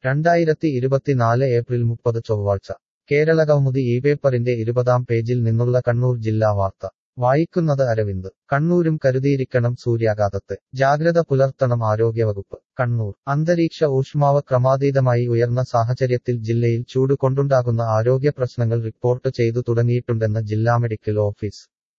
രണ്ടായിരത്തി ഇരുപത്തിനാല് ഏപ്രിൽ മുപ്പത് ചൊവ്വാഴ്ച കേരള കൗമുദി ഈ പേപ്പറിന്റെ ഇരുപതാം പേജിൽ നിന്നുള്ള കണ്ണൂർ ജില്ലാ വാർത്ത വായിക്കുന്നത് അരവിന്ദ് കണ്ണൂരും കരുതിയിരിക്കണം സൂര്യാഘാതത്തെ ജാഗ്രത പുലർത്തണം ആരോഗ്യവകുപ്പ് കണ്ണൂർ അന്തരീക്ഷ ഊഷ്മാവ് ക്രമാതീതമായി ഉയർന്ന സാഹചര്യത്തിൽ ജില്ലയിൽ ചൂട് കൊണ്ടുണ്ടാകുന്ന ആരോഗ്യ പ്രശ്നങ്ങൾ റിപ്പോർട്ട് ചെയ്തു തുടങ്ങിയിട്ടുണ്ടെന്ന് ജില്ലാ മെഡിക്കൽ ഓഫീസ്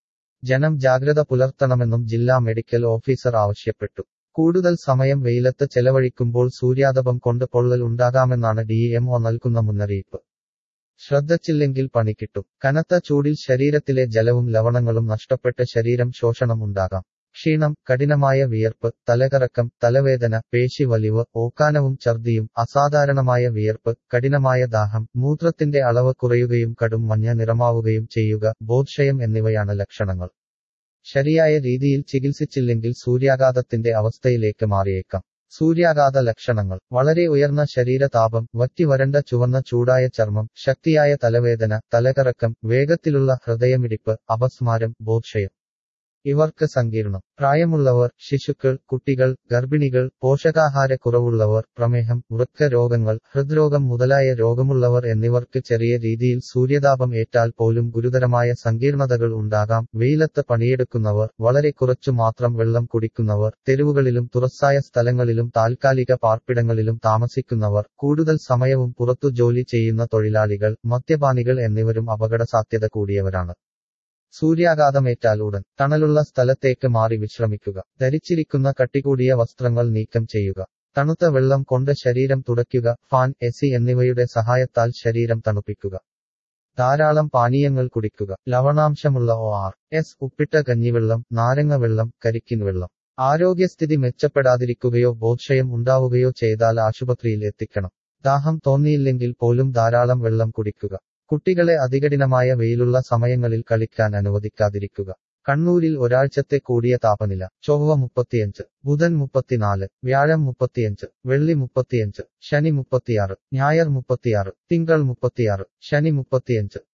ജനം ജാഗ്രത പുലർത്തണമെന്നും ജില്ലാ മെഡിക്കൽ ഓഫീസർ ആവശ്യപ്പെട്ടു കൂടുതൽ സമയം വെയിലത്ത് ചെലവഴിക്കുമ്പോൾ സൂര്യാതപം കൊണ്ട് പൊള്ളൽ ഉണ്ടാകാമെന്നാണ് ഡിഎംഒ നൽകുന്ന മുന്നറിയിപ്പ് ശ്രദ്ധിച്ചില്ലെങ്കിൽ പണിക്കിട്ടും കനത്ത ചൂടിൽ ശരീരത്തിലെ ജലവും ലവണങ്ങളും നഷ്ടപ്പെട്ട് ശരീരം ശോഷണം ഉണ്ടാകാം ക്ഷീണം കഠിനമായ വിയർപ്പ് തലകറക്കം തലവേദന പേശി വലിവ് ഓക്കാനവും ഛർദിയും അസാധാരണമായ വിയർപ്പ് കഠിനമായ ദാഹം മൂത്രത്തിന്റെ അളവ് കുറയുകയും കടും മഞ്ഞ നിറമാവുകയും ചെയ്യുക ബോധക്ഷയം എന്നിവയാണ് ലക്ഷണങ്ങൾ ശരിയായ രീതിയിൽ ചികിത്സിച്ചില്ലെങ്കിൽ സൂര്യാഘാതത്തിന്റെ അവസ്ഥയിലേക്ക് മാറിയേക്കാം സൂര്യാഘാത ലക്ഷണങ്ങൾ വളരെ ഉയർന്ന ശരീരതാപം വറ്റിവരണ്ട ചുവന്ന ചൂടായ ചർമ്മം ശക്തിയായ തലവേദന തലകറക്കം വേഗത്തിലുള്ള ഹൃദയമിടിപ്പ് അപസ്മാരം ബോധക്ഷയം ഇവർക്ക് സങ്കീർണം പ്രായമുള്ളവർ ശിശുക്കൾ കുട്ടികൾ ഗർഭിണികൾ പോഷകാഹാരക്കുറവുള്ളവർ പ്രമേഹം വൃക്ക രോഗങ്ങൾ ഹൃദ്രോഗം മുതലായ രോഗമുള്ളവർ എന്നിവർക്ക് ചെറിയ രീതിയിൽ സൂര്യതാപം ഏറ്റാൽ പോലും ഗുരുതരമായ സങ്കീർണതകൾ ഉണ്ടാകാം വെയിലത്ത് പണിയെടുക്കുന്നവർ വളരെ കുറച്ചു മാത്രം വെള്ളം കുടിക്കുന്നവർ തെരുവുകളിലും തുറസായ സ്ഥലങ്ങളിലും താൽക്കാലിക പാർപ്പിടങ്ങളിലും താമസിക്കുന്നവർ കൂടുതൽ സമയവും പുറത്തു ജോലി ചെയ്യുന്ന തൊഴിലാളികൾ മദ്യപാനികൾ എന്നിവരും അപകട സാധ്യത കൂടിയവരാണ് സൂര്യാഘാതമേറ്റാൽ ഉടൻ തണലുള്ള സ്ഥലത്തേക്ക് മാറി വിശ്രമിക്കുക ധരിച്ചിരിക്കുന്ന കട്ടികൂടിയ വസ്ത്രങ്ങൾ നീക്കം ചെയ്യുക തണുത്ത വെള്ളം കൊണ്ട് ശരീരം തുടയ്ക്കുക ഫാൻ എസി എന്നിവയുടെ സഹായത്താൽ ശരീരം തണുപ്പിക്കുക ധാരാളം പാനീയങ്ങൾ കുടിക്കുക ലവണാംശമുള്ള ഒ ആർ എസ് ഉപ്പിട്ട കഞ്ഞിവെള്ളം നാരങ്ങ വെള്ളം കരിക്കിൻ വെള്ളം ആരോഗ്യസ്ഥിതി മെച്ചപ്പെടാതിരിക്കുകയോ ബോധക്ഷയം ഉണ്ടാവുകയോ ചെയ്താൽ ആശുപത്രിയിൽ എത്തിക്കണം ദാഹം തോന്നിയില്ലെങ്കിൽ പോലും ധാരാളം വെള്ളം കുടിക്കുക കുട്ടികളെ അതികഠിനമായ വെയിലുള്ള സമയങ്ങളിൽ കളിക്കാൻ അനുവദിക്കാതിരിക്കുക കണ്ണൂരിൽ ഒരാഴ്ചത്തെ കൂടിയ താപനില ചൊവ്വ മുപ്പത്തിയഞ്ച് ബുധൻ മുപ്പത്തിനാല് വ്യാഴം മുപ്പത്തിയഞ്ച് വെള്ളി മുപ്പത്തിയഞ്ച് ശനി മുപ്പത്തിയാറ് ഞായർ മുപ്പത്തിയാറ് തിങ്കൾ മുപ്പത്തിയാറ് ശനി മുപ്പത്തിയഞ്ച്